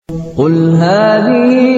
قُلْ هَٰذِهِ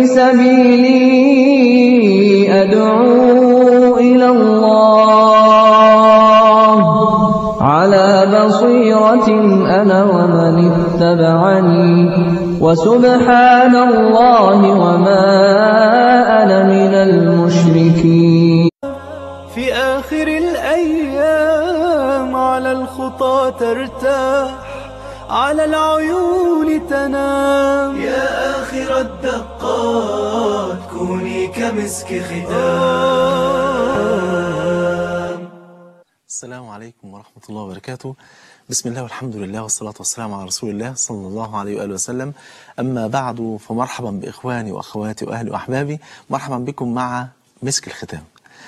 سَبِيلِي أَدْعُو إِلَى اللَّهِ ۚ عَلَىٰ بَصِيرَةٍ أَنَا وَمَنِ اتَّبَعَنِي ۖ وَسُبْحَانَ اللَّهِ وَمَا أَنَا مِنَ الْمُشْرِكِينَ في آخر الأيام على الخطى ترتاح على العيون تنام يا آخر الدقات كوني كمسك ختام السلام عليكم ورحمة الله وبركاته بسم الله والحمد لله والصلاة والسلام على رسول الله صلى الله عليه وآله وسلم أما بعد فمرحبا بإخواني وأخواتي وأهلي وأحبابي مرحبا بكم مع مسك الختام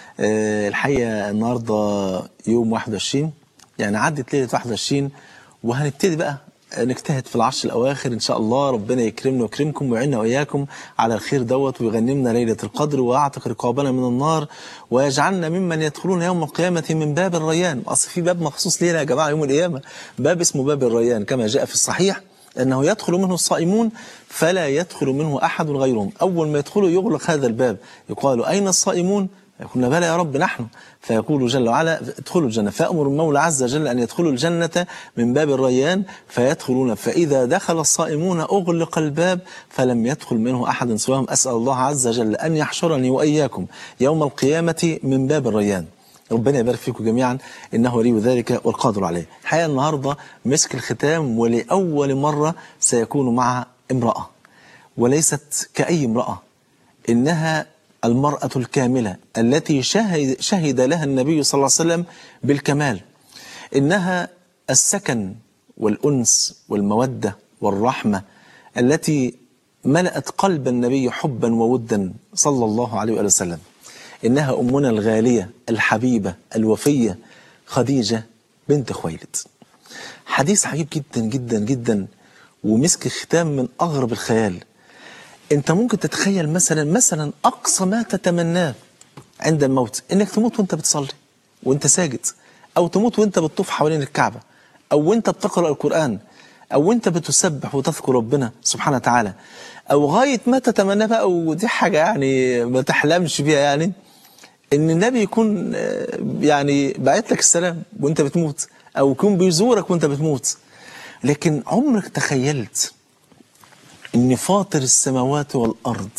أه الحقيقة النهاردة يوم 21 يعني عدت ليلة 21 وهنبتدي بقى نجتهد في العشر الأواخر إن شاء الله ربنا يكرمنا ويكرمكم ويعيننا وإياكم على الخير دوت ويغنمنا ليلة القدر ويعتق رقابنا من النار ويجعلنا ممن يدخلون يوم القيامة من باب الريان أصل في باب مخصوص لينا يا جماعة يوم القيامة باب اسمه باب الريان كما جاء في الصحيح أنه يدخل منه الصائمون فلا يدخل منه أحد غيرهم أول ما يدخلوا يغلق هذا الباب يقال أين الصائمون يقولون بلى يا رب نحن فيقول جل وعلا ادخلوا الجنة فأمر المولى عز وجل أن يدخلوا الجنة من باب الريان فيدخلون فإذا دخل الصائمون أغلق الباب فلم يدخل منه أحد سواهم أسأل الله عز وجل أن يحشرني وإياكم يوم القيامة من باب الريان ربنا يبارك فيكم جميعا إنه ولي ذلك والقادر عليه الحقيقة النهاردة مسك الختام ولأول مرة سيكون مع امرأة وليست كأي امرأة إنها المرأة الكاملة التي شهد, شهد لها النبي صلى الله عليه وسلم بالكمال إنها السكن والأنس والمودة والرحمة التي ملأت قلب النبي حبا وودا صلى الله عليه وآله وسلم إنها أمنا الغالية الحبيبة الوفية خديجة بنت خويلد حديث عجيب جدا جدا جدا ومسك ختام من أغرب الخيال انت ممكن تتخيل مثلا مثلا اقصى ما تتمناه عند الموت انك تموت وانت بتصلي وانت ساجد او تموت وانت بتطوف حوالين الكعبة او وانت بتقرأ القرآن او وانت بتسبح وتذكر ربنا سبحانه وتعالى او غاية ما تتمناه بقى ودي حاجة يعني ما تحلمش بيها يعني ان النبي يكون يعني باعت لك السلام وانت بتموت او يكون بيزورك وانت بتموت لكن عمرك تخيلت إن فاطر السماوات والأرض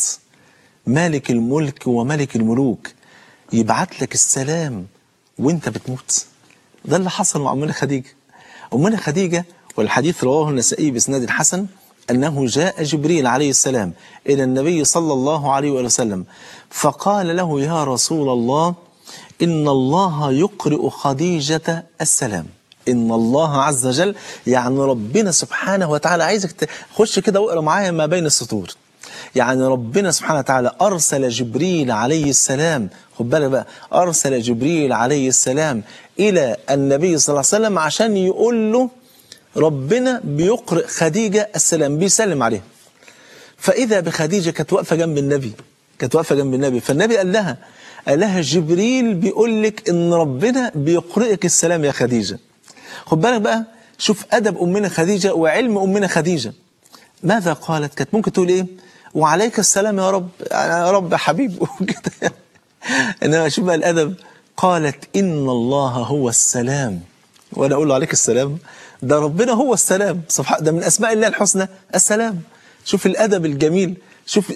مالك الملك وملك الملوك يبعت لك السلام وانت بتموت ده اللي حصل مع أمنا خديجة أمنا خديجة والحديث رواه النسائي بإسناد الحسن أنه جاء جبريل عليه السلام إلى النبي صلى الله عليه وسلم فقال له يا رسول الله إن الله يقرئ خديجة السلام إن الله عز وجل يعني ربنا سبحانه وتعالى عايزك تخش كده واقرا معايا ما بين السطور يعني ربنا سبحانه وتعالى أرسل جبريل عليه السلام خد بالك بقى أرسل جبريل عليه السلام إلى النبي صلى الله عليه وسلم عشان يقول له ربنا بيقرئ خديجة السلام بيسلم عليها فإذا بخديجة كانت واقفة جنب النبي كانت واقفة جنب النبي فالنبي قال لها قال لها جبريل بيقول لك إن ربنا بيقرئك السلام يا خديجة خد بالك بقى شوف أدب أمنا خديجة وعلم أمنا خديجة ماذا قالت كانت ممكن تقول إيه وعليك السلام يا رب يا رب يا حبيب وكده إنما شوف بقى الأدب قالت إن الله هو السلام وأنا أقول له عليك السلام ده ربنا هو السلام سبحان ده من أسماء الله الحسنى السلام شوف الأدب الجميل شوف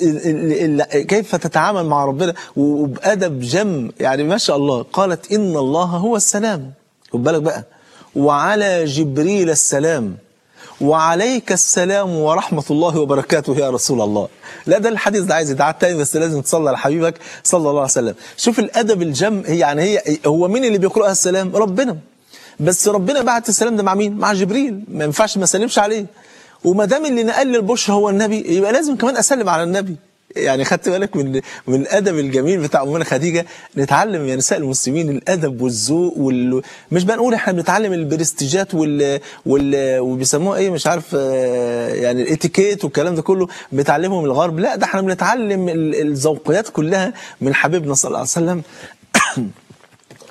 كيف تتعامل مع ربنا وبأدب جم يعني ما شاء الله قالت إن الله هو السلام خد بالك بقى وعلى جبريل السلام وعليك السلام ورحمة الله وبركاته يا رسول الله لا ده الحديث ده عايز يتعاد تاني بس لازم تصلي على حبيبك صلى الله عليه وسلم شوف الأدب الجم هي يعني هي هو مين اللي بيقرأها السلام ربنا بس ربنا بعت السلام ده مع مين مع جبريل ما ينفعش ما اسلمش عليه وما دام اللي نقل لي البشرى هو النبي يبقى لازم كمان اسلم على النبي يعني خدت بالك من من الادب الجميل بتاع امنا خديجه نتعلم يا نساء المسلمين الادب والذوق وال مش بنقول احنا بنتعلم البرستيجات وال وال وبيسموها ايه مش عارف يعني الاتيكيت والكلام ده كله بنتعلمه من الغرب لا ده احنا بنتعلم الذوقيات كلها من حبيبنا صلى الله عليه وسلم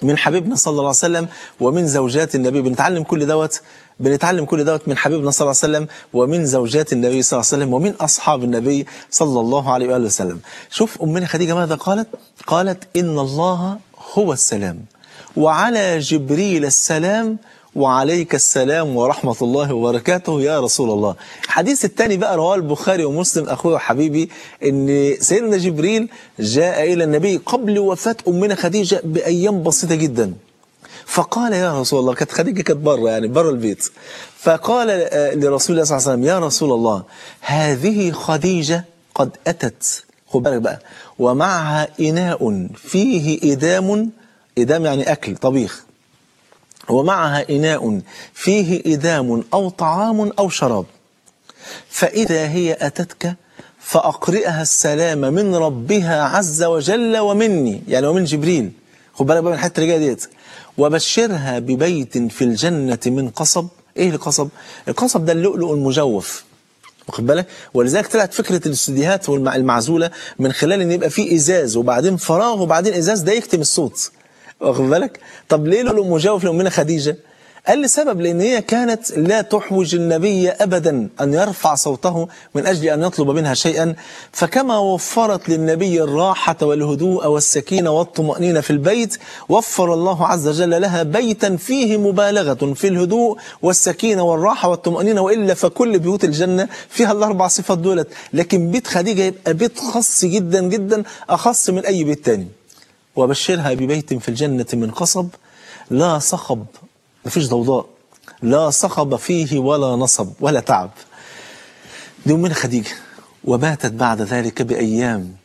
من حبيبنا صلى الله عليه وسلم ومن زوجات النبي بنتعلم كل دوت بنتعلم كل دوت من حبيبنا صلى الله عليه وسلم ومن زوجات النبي صلى الله عليه وسلم ومن أصحاب النبي صلى الله عليه وآله وسلم شوف أمنا خديجة ماذا قالت قالت إن الله هو السلام وعلى جبريل السلام وعليك السلام ورحمة الله وبركاته يا رسول الله الحديث الثاني بقى رواه البخاري ومسلم أخوي وحبيبي أن سيدنا جبريل جاء إلى النبي قبل وفاة أمنا خديجة بأيام بسيطة جدا فقال يا رسول الله كانت خديجة كانت بره يعني بره البيت فقال آه، لرسول الله صلى الله عليه وسلم يا رسول الله هذه خديجة قد أتت خد بالك بقى ومعها إناء فيه إدام إدام يعني أكل طبيخ ومعها إناء فيه إدام أو طعام أو شراب فإذا هي أتتك فأقرئها السلام من ربها عز وجل ومني يعني ومن جبريل خد بالك بقى من الحته اللي جايه ديت وبشرها ببيت في الجنة من قصب ايه القصب؟ القصب ده اللؤلؤ المجوف واخد بالك ولذلك طلعت فكره الاستديوهات والمع- المعزوله من خلال ان يبقى في ازاز وبعدين فراغ وبعدين ازاز ده يكتم الصوت واخد بالك طب ليه لؤلؤ مجوف لامنا خديجه قال لسبب لان هي كانت لا تحوج النبي ابدا ان يرفع صوته من اجل ان يطلب منها شيئا فكما وفرت للنبي الراحه والهدوء والسكينه والطمانينه في البيت وفر الله عز وجل لها بيتا فيه مبالغه في الهدوء والسكينه والراحه والطمانينه والا فكل بيوت الجنه فيها الاربع صفات دولت لكن بيت خديجه يبقى بيت خاص جدا جدا اخص من اي بيت تاني وبشرها ببيت في الجنه من قصب لا صخب مفيش ضوضاء لا صخب فيه ولا نصب ولا تعب دي أمنا خديجة وماتت بعد ذلك بأيام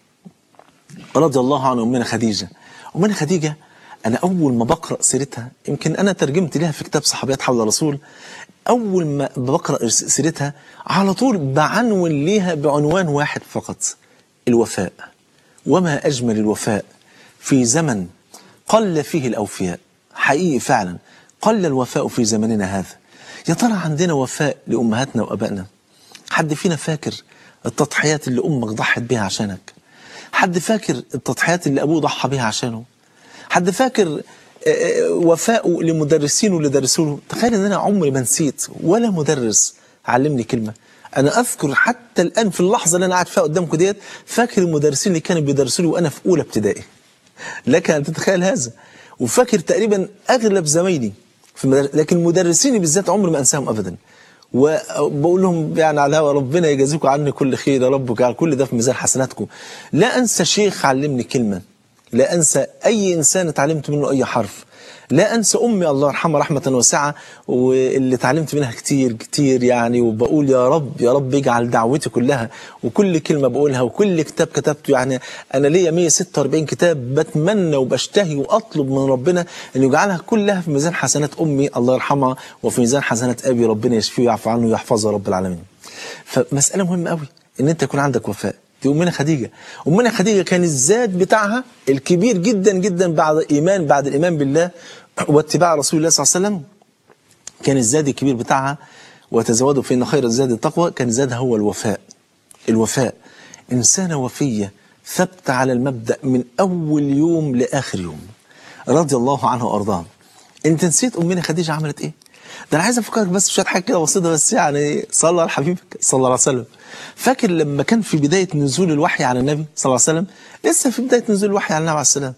رضي الله عن أمنا خديجة أمنا خديجة أنا أول ما بقرأ سيرتها يمكن أنا ترجمت لها في كتاب صحابيات حول الرسول أول ما بقرأ سيرتها على طول بعنون ليها بعنوان واحد فقط الوفاء وما أجمل الوفاء في زمن قل فيه الأوفياء حقيقي فعلا قل الوفاء في زمننا هذا يا ترى عندنا وفاء لأمهاتنا وأبائنا حد فينا فاكر التضحيات اللي أمك ضحت بيها عشانك حد فاكر التضحيات اللي أبوه ضحى بيها عشانه حد فاكر آه، آه، وفاءه لمدرسينه اللي درسوا له تخيل ان انا عمري ما نسيت ولا مدرس علمني كلمه انا اذكر حتى الان في اللحظه اللي انا قاعد فيها قدامكم ديت فاكر المدرسين اللي كانوا بيدرسوا لي وانا في اولى ابتدائي لك ان تتخيل هذا وفاكر تقريبا اغلب زمايلي في المدرسة لكن المدرسين بالذات عمري ما انساهم ابدا وبقول لهم يعني على الهوا ربنا يجازيكم عني كل خير يا رب ويجعل كل ده في ميزان حسناتكم لا انسى شيخ علمني كلمه لا انسى اي انسان اتعلمت منه اي حرف لا انسى امي الله يرحمها رحمه واسعه واللي اتعلمت منها كتير كتير يعني وبقول يا رب يا رب اجعل دعوتي كلها وكل كلمه بقولها وكل كتاب كتبته يعني انا ليا 146 كتاب بتمنى وبشتهي واطلب من ربنا ان يجعلها كلها في ميزان حسنات امي الله يرحمها وفي ميزان حسنات ابي ربنا يشفيه ويعفو عنه ويحفظه رب العالمين. فمساله مهمه قوي ان انت يكون عندك وفاء دي امنا خديجه امنا خديجه كان الزاد بتاعها الكبير جدا جدا بعد ايمان بعد الايمان بالله واتباع رسول الله صلى الله عليه وسلم كان الزاد الكبير بتاعها وتزودوا فإن خير الزاد التقوى كان زادها هو الوفاء الوفاء إنسانة وفية ثبت على المبدأ من أول يوم لآخر يوم رضي الله عنها وأرضاها أنت نسيت أمنا خديجة عملت إيه؟ ده أنا عايز أفكرك بس بشوية حاجة كده بسيطة بس يعني صلى على حبيبك صلى الله عليه وسلم فاكر لما كان في بداية نزول الوحي على النبي صلى الله عليه وسلم لسه في بداية نزول الوحي على النبي عليه السلام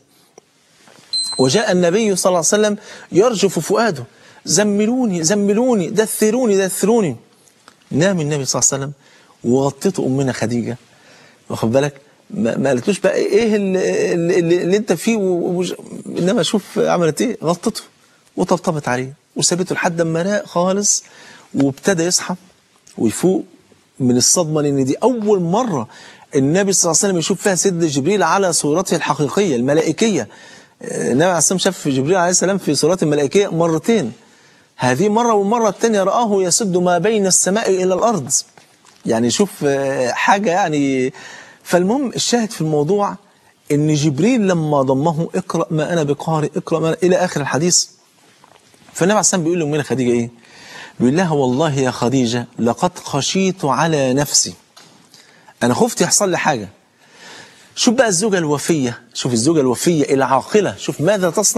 وجاء النبي صلى الله عليه وسلم يرجف فؤاده زملوني زملوني دثروني دثروني نام النبي صلى الله عليه وسلم وغطته امنا خديجه واخد بالك ما ما قالتلوش بقى ايه اللي, اللي, اللي انت فيه و- و- انما شوف عملت ايه غطته وطبطبت عليه وسابته لحد ما راق خالص وابتدى يصحى ويفوق من الصدمه لان دي اول مره النبي صلى الله عليه وسلم يشوف فيها سيدنا جبريل على صورته الحقيقيه الملائكيه النبي عليه الصلاه والسلام شاف جبريل عليه السلام في صورته الملائكيه مرتين هذه مرة والمرة الثانية رآه يسد ما بين السماء إلى الأرض يعني شوف آه، حاجة يعني فالمهم الشاهد في الموضوع إن جبريل لما ضمه اقرأ ما أنا بقارئ اقرأ ما أنا إلى آخر الحديث فالنبي عليه السلام بيقول لأمنا خديجة إيه بيقول لها والله يا خديجة لقد خشيت على نفسي أنا خفت يحصل لي حاجة شوف بقى الزوجة الوفية شوف الزوجة الوفية العاقلة شوف ماذا تصنع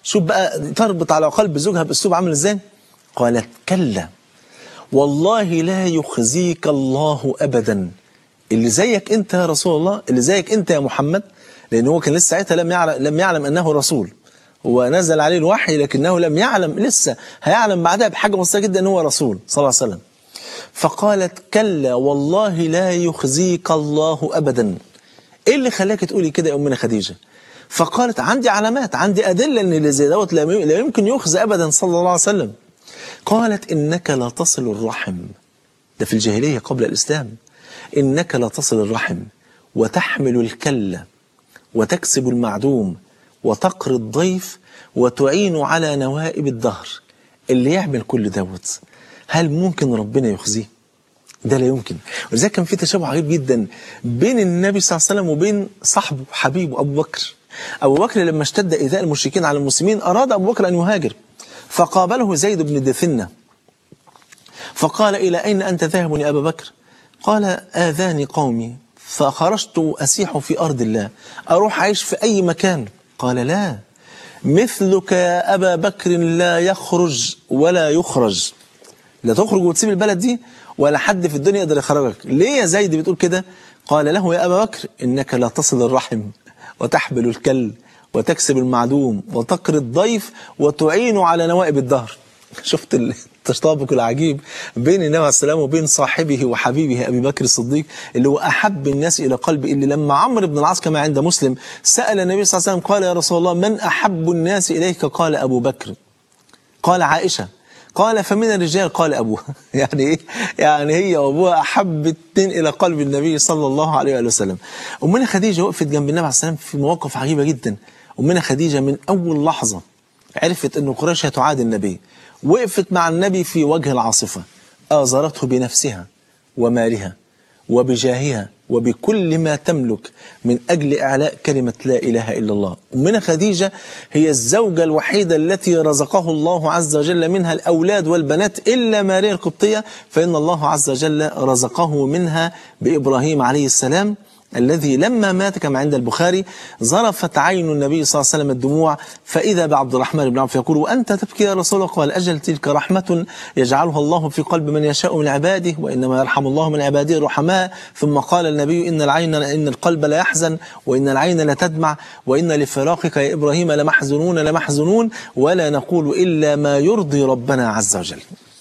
شوف بقى تربط على قلب زوجها باسلوب عامل ازاي قالت كلا والله لا يخزيك الله ابدا اللي زيك انت يا رسول الله اللي زيك انت يا محمد لان هو كان لسه ساعتها لم يعلم لم يعلم انه رسول هو نزل عليه الوحي لكنه لم يعلم لسه هيعلم بعدها بحاجه بسيطه جدا ان هو رسول صلى الله عليه وسلم فقالت كلا والله لا يخزيك الله ابدا ايه اللي خلاك تقولي كده يا امنا خديجه فقالت عندي علامات عندي ادله ان اللي زي دوت لا لا يمكن يخزى ابدا صلى الله عليه وسلم قالت انك لا تصل الرحم ده في الجاهليه قبل الاسلام انك لا تصل الرحم وتحمل الكله وتكسب المعدوم وتقري الضيف وتعين على نوائب الدهر اللي يعمل كل دوت هل ممكن ربنا يخزيه ده لا يمكن ولذلك كان في تشابه عجيب جدا بين النبي صلى الله عليه وسلم وبين صاحبه حبيبه ابو بكر ابو بكر لما اشتد ايذاء المشركين على المسلمين اراد ابو بكر ان يهاجر فقابله زيد بن دثنه فقال الى اين انت ذاهب يا ابا بكر قال اذاني قومي فخرجت اسيح في ارض الله اروح اعيش في اي مكان قال لا مثلك يا ابا بكر لا يخرج ولا يخرج لا تخرج وتسيب البلد دي ولا حد في الدنيا يقدر يخرجك ليه يا زيد بتقول كده قال له يا أبا بكر إنك لا تصل الرحم وتحمل الكل وتكسب المعدوم وتقري الضيف وتعين على نوائب الدهر شفت التطابق العجيب بين النبي عليه السلام وبين صاحبه وحبيبه أبي بكر الصديق اللي هو أحب الناس إلى قلبه اللي لما عمرو بن العاص كما عند مسلم سأل النبي صلى الله عليه وسلم قال يا رسول الله من أحب الناس إليك قال أبو بكر قال عائشة قال فمن الرجال قال أبوها يعني إيه؟ يعني هي وأبوها أحب الاثنين إلى قلب النبي صلى الله عليه وآله وسلم أمنا خديجة وقفت جنب النبي عليه السلام في مواقف عجيبة جدا أمنا خديجة من أول لحظة عرفت أن قريش هتعادي النبي وقفت مع النبي في وجه العاصفة آزرته بنفسها ومالها وبجاهها وبكل ما تملك من أجل إعلاء كلمة لا إله إلا الله أمنا خديجة هي الزوجة الوحيدة التي رزقه الله عز وجل منها الأولاد والبنات إلا ماريا القبطية فإن الله عز وجل رزقه منها بإبراهيم عليه السلام الذي لما مات كما عند البخاري ظرفت عين النبي صلى الله عليه وسلم الدموع فإذا بعبد الرحمن بن عوف يقول وأنت تبكي يا رسول الله قال أجل تلك رحمة يجعلها الله في قلب من يشاء من عباده وإنما يرحم الله من عباده الرحماء ثم قال النبي إن العين إن القلب لا يحزن وإن العين لا تدمع وإن لفراقك يا إبراهيم لمحزنون لمحزنون ولا نقول إلا ما يرضي ربنا عز وجل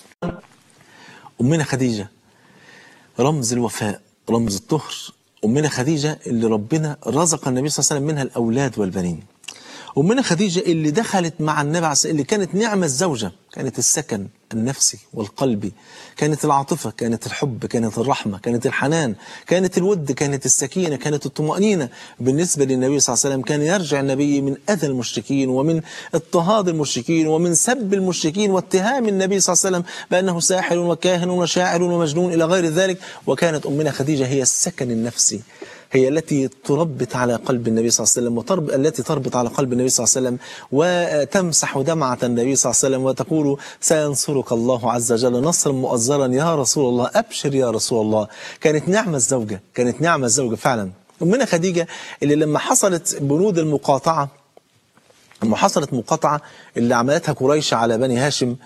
أمنا خديجة رمز الوفاء رمز الطهر أمنا خديجة اللي ربنا رزق النبي صلى الله عليه وسلم منها الأولاد والبنين أمنا خديجة اللي دخلت مع النبي عليه الصلاة اللي كانت نعمة الزوجة كانت السكن النفسي والقلبي كانت العاطفة كانت الحب كانت الرحمة كانت الحنان كانت الود كانت السكينة كانت الطمأنينة بالنسبة للنبي صلى الله عليه وسلم كان يرجع النبي من أذى المشركين ومن اضطهاد المشركين ومن سب المشركين واتهام النبي صلى الله عليه وسلم بأنه ساحر وكاهن وشاعر ومجنون إلى غير ذلك وكانت أمنا خديجة هي السكن النفسي هي التي تربط على قلب النبي صلى الله عليه وسلم وترب التي تربط على قلب النبي صلى الله عليه وسلم وتمسح دمعة النبي صلى الله عليه وسلم وتقول سينصرك الله عز وجل نصرا مؤزرا يا رسول الله أبشر يا رسول الله كانت نعمة الزوجة كانت نعمة الزوجة فعلا أمنا خديجة اللي لما حصلت بنود المقاطعة لما حصلت مقاطعة اللي عملتها قريش على بني هاشم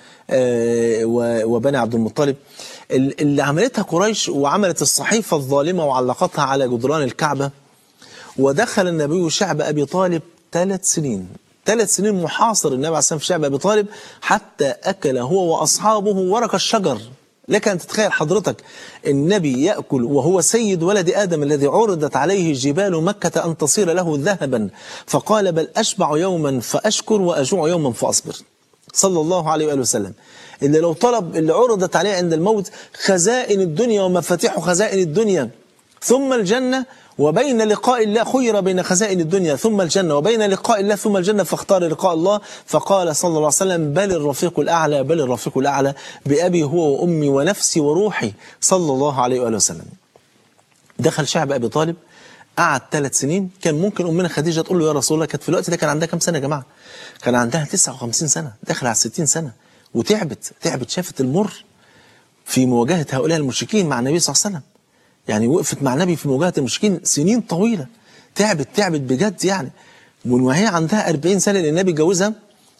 وبني عبد المطلب اللي عملتها قريش وعملت الصحيفة الظالمة وعلقتها على جدران الكعبة ودخل النبي شعب أبي طالب ثلاث سنين ثلاث سنين محاصر النبي عليه الصلاة في شعب أبي طالب حتى أكل هو وأصحابه ورق الشجر لك أن تتخيل حضرتك النبي يأكل وهو سيد ولد آدم الذي عرضت عليه جبال مكة أن تصير له ذهبا فقال بل أشبع يوما فأشكر وأجوع يوما فأصبر صلى الله عليه وآله وسلم اللي لو طلب اللي عرضت عليه عند الموت خزائن الدنيا ومفاتيح خزائن الدنيا ثم الجنة وبين لقاء الله خير بين خزائن الدنيا ثم الجنة وبين لقاء الله ثم الجنة فاختار لقاء الله فقال صلى الله عليه وسلم بل الرفيق الأعلى بل الرفيق الأعلى بأبي هو وأمي ونفسي وروحي صلى الله عليه وآله وسلم دخل شعب أبي طالب قعد ثلاث سنين كان ممكن أمنا خديجة تقول له يا رسول الله كانت في الوقت ده كان عندها كام سنة يا جماعة كان عندها 59 سنة داخل على 60 سنة وتعبت تعبت شافت المر في مواجهة هؤلاء المشركين مع النبي صلى الله عليه وسلم يعني وقفت مع النبي في مواجهة المشركين سنين طويلة تعبت تعبت بجد يعني وهي عندها 40 سنة لأن النبي جوزها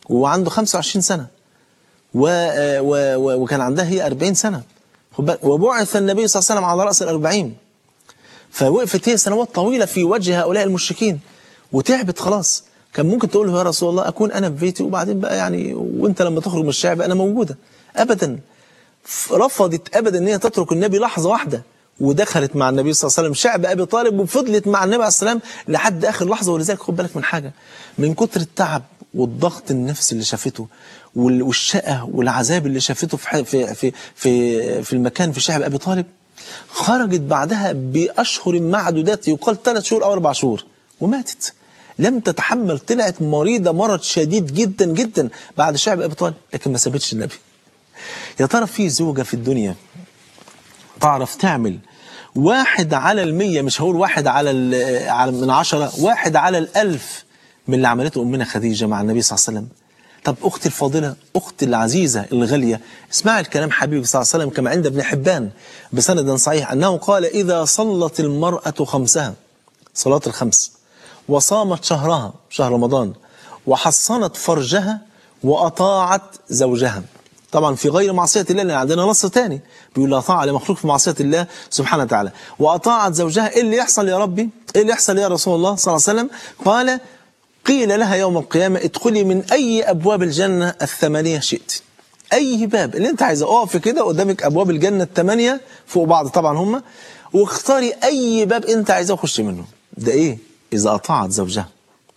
وعنده 25 سنة و و و وكان عندها هي 40 سنة خد بالك. وبعث النبي صلى الله عليه وسلم على رأس الأربعين فوقفت هي سنوات طويلة في وجه هؤلاء المشركين وتعبت خلاص كان ممكن تقول له يا رسول الله أكون أنا في بيتي وبعدين بقى يعني وأنت لما تخرج من الشعب أنا موجودة أبدا رفضت أبدا أن هي تترك النبي لحظة واحدة ودخلت مع النبي صلى الله عليه وسلم شعب أبي طالب وفضلت مع النبي عليه السلام لحد آخر لحظة ولذلك خد بالك من حاجة من كتر التعب والضغط النفسي اللي شافته وال- والشقة والعذاب اللي شافته في ح- في في في, في المكان في شعب أبي طالب خرجت بعدها بأشهر معدودات يقال ثلاث شهور أو أربع شهور وماتت لم تتحمل طلعت مريضة مرض شديد جدا جدا بعد شعب أبي طالب لكن ما سابتش النبي يا ترى في زوجة في الدنيا تعرف تعمل واحد على المية مش هقول واحد على, ال- على من عشرة واحد على الألف من اللي عملته أمنا خديجة مع النبي صلى الله عليه وسلم طب أختي الفاضلة أختي العزيزة الغالية اسمع الكلام حبيبي صلى الله عليه وسلم كما عند ابن حبان بسند صحيح أنه قال إذا صلت المرأة خمسها صلاة الخمس وصامت شهرها شهر رمضان وحصنت فرجها وأطاعت زوجها طبعا في غير معصية الله لأن عندنا نص تاني بيقول لا طاعة لمخلوق في معصية الله سبحانه وتعالى وأطاعت زوجها إيه اللي يحصل يا ربي إيه اللي يحصل يا رسول الله صلى الله عليه وسلم قال قيل لها يوم القيامة ادخلي من أي أبواب الجنة الثمانية شئت أي باب اللي أنت عايزة أقف كده قدامك أبواب الجنة الثمانية فوق بعض طبعا هم واختاري أي باب أنت عايزاه وخش منه ده إيه إذا أطاعت زوجها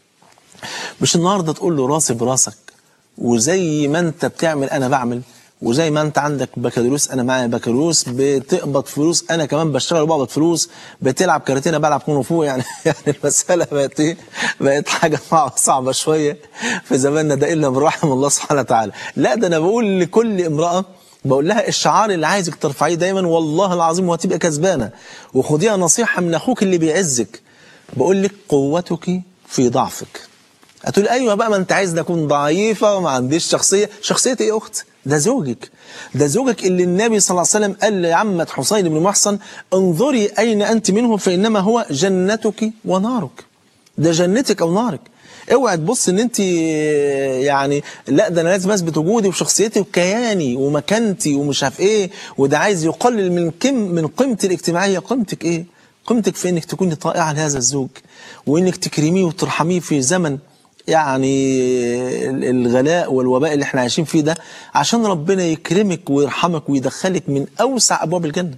مش النهارده تقول له راسي براسك وزي ما انت بتعمل انا بعمل وزي ما انت عندك بكالوريوس انا معايا بكالوريوس بتقبض فلوس انا كمان بشتغل وبقبض فلوس بتلعب كاراتيه انا بلعب كونغ فو يعني يعني المساله بقت ايه بقت حاجه صعبه شويه في زماننا ده الا من رحم الله سبحانه وتعالى لا ده انا بقول لكل امراه بقول لها الشعار اللي عايزك ترفعيه دايما والله العظيم وهتبقى كسبانه وخديها نصيحه من اخوك اللي بيعزك بقول لك قوتك في ضعفك هتقول ايوه بقى ما انت عايز اكون ضعيفه وما عنديش شخصيه شخصيتي ايه يا اخت ده زوجك ده زوجك اللي النبي صلى الله عليه وسلم قال لعمة حسين بن محصن انظري اين انت منه فانما هو جنتك ونارك ده جنتك او نارك اوعى تبص ان انت يعني لا ده انا لازم اثبت وجودي وشخصيتي وكياني ومكانتي ومش عارف ايه وده عايز يقلل من كم من قيمتي الاجتماعيه قيمتك ايه قيمتك في انك تكوني طائعه لهذا الزوج وانك تكرميه وترحميه في زمن يعني الغلاء والوباء اللي احنا عايشين فيه ده عشان ربنا يكرمك ويرحمك ويدخلك من اوسع ابواب الجنه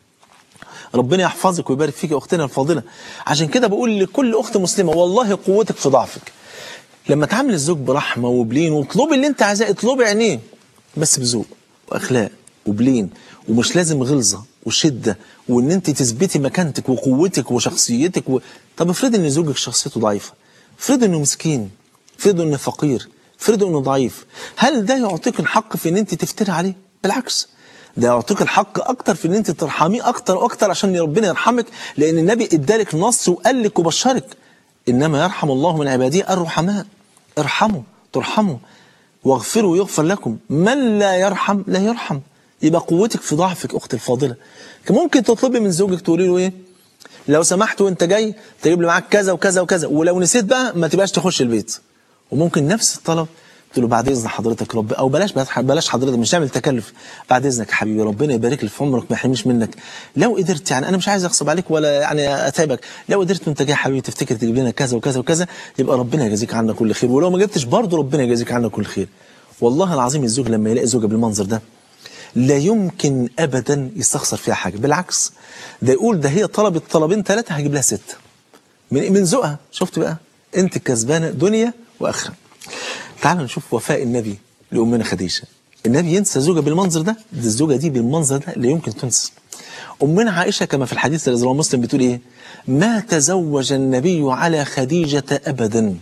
ربنا يحفظك ويبارك فيك يا اختنا الفاضله عشان كده بقول لكل اخت مسلمه والله قوتك في ضعفك لما تعامل الزوج برحمه وبلين واطلبي اللي انت عايزاه اطلبي عينيه بس بذوق واخلاق وبلين ومش لازم غلظه وشده وان انت تثبتي مكانتك وقوتك وشخصيتك و... طب افرضي ان زوجك شخصيته ضعيفه افرضي انه مسكين افرضي انه فقير افرضي انه ضعيف هل ده يعطيك الحق في ان انت تفتري عليه بالعكس ده يعطيك الحق اكتر في ان انت ترحميه اكتر واكتر عشان ربنا يرحمك لان النبي ادالك نص وقال لك وبشرك انما يرحم الله من عباده الرحماء ارحموا ترحموا واغفروا يغفر لكم من لا يرحم لا يرحم يبقى قوتك في ضعفك اختي الفاضله كان ممكن تطلبي من زوجك تقولي له ايه لو سمحت وانت جاي تجيب لي معاك كذا وكذا وكذا ولو نسيت بقى ما تبقاش تخش البيت وممكن نفس الطلب تقول له بعد اذن حضرتك رب او بلاش بلاش حضرتك مش نعمل تكلف بعد اذنك يا حبيبي ربنا يبارك لي في عمرك ما يحرمنيش منك لو قدرت يعني انا مش عايز اغصب عليك ولا يعني اتعبك لو قدرت وانت جاي يا حبيبي تفتكر تجيب لنا كذا وكذا وكذا يبقى ربنا يجازيك عنا كل خير ولو ما جبتش برضه ربنا يجازيك عنا كل خير والله العظيم الزوج لما يلاقي زوجه بالمنظر ده لا يمكن ابدا يستخسر فيها حاجه بالعكس ده يقول ده هي طلبت طلبين ثلاثه هجيب لها سته من من ذوقها شفت بقى انت كسبانه دنيا واخره تعالوا نشوف وفاء النبي لامنا خديجه النبي ينسى زوجه بالمنظر ده ده الزوجه دي بالمنظر ده لا يمكن تنسى امنا عائشه كما في الحديث الذي رواه مسلم بتقول ايه ما تزوج النبي على خديجه ابدا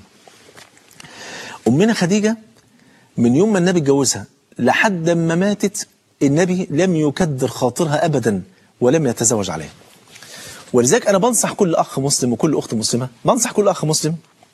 امنا خديجه من يوم ما النبي اتجوزها لحد ما ماتت النبي لم يكدر خاطرها ابدا ولم يتزوج عليها ولذلك انا بنصح كل اخ مسلم وكل اخت مسلمه بنصح كل اخ مسلم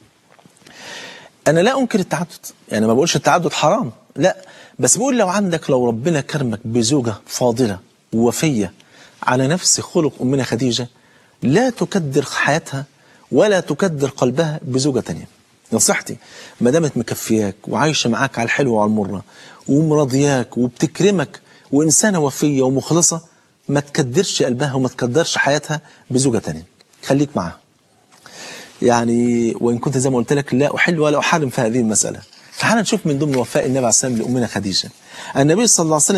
انا لا انكر التعدد يعني ما بقولش التعدد حرام لا بس بقول لو عندك لو ربنا كرمك بزوجه فاضله ووفيه على نفس خلق امنا خديجه لا تكدر حياتها ولا تكدر قلبها بزوجه تانية نصيحتي ما دامت مكفياك وعايشه معاك على الحلوه وعلى المره ومراضياك وبتكرمك وانسانه وفيه ومخلصه ما تكدرش قلبها وما تكدرش حياتها بزوجه تانية خليك معاها يعني وان كنت زي ما قلت لك لا احل ولا احرم في هذه المساله تعال نشوف من ضمن وفاء النبي عليه الصلاه والسلام لامنا خديجه النبي صلى الله عليه وسلم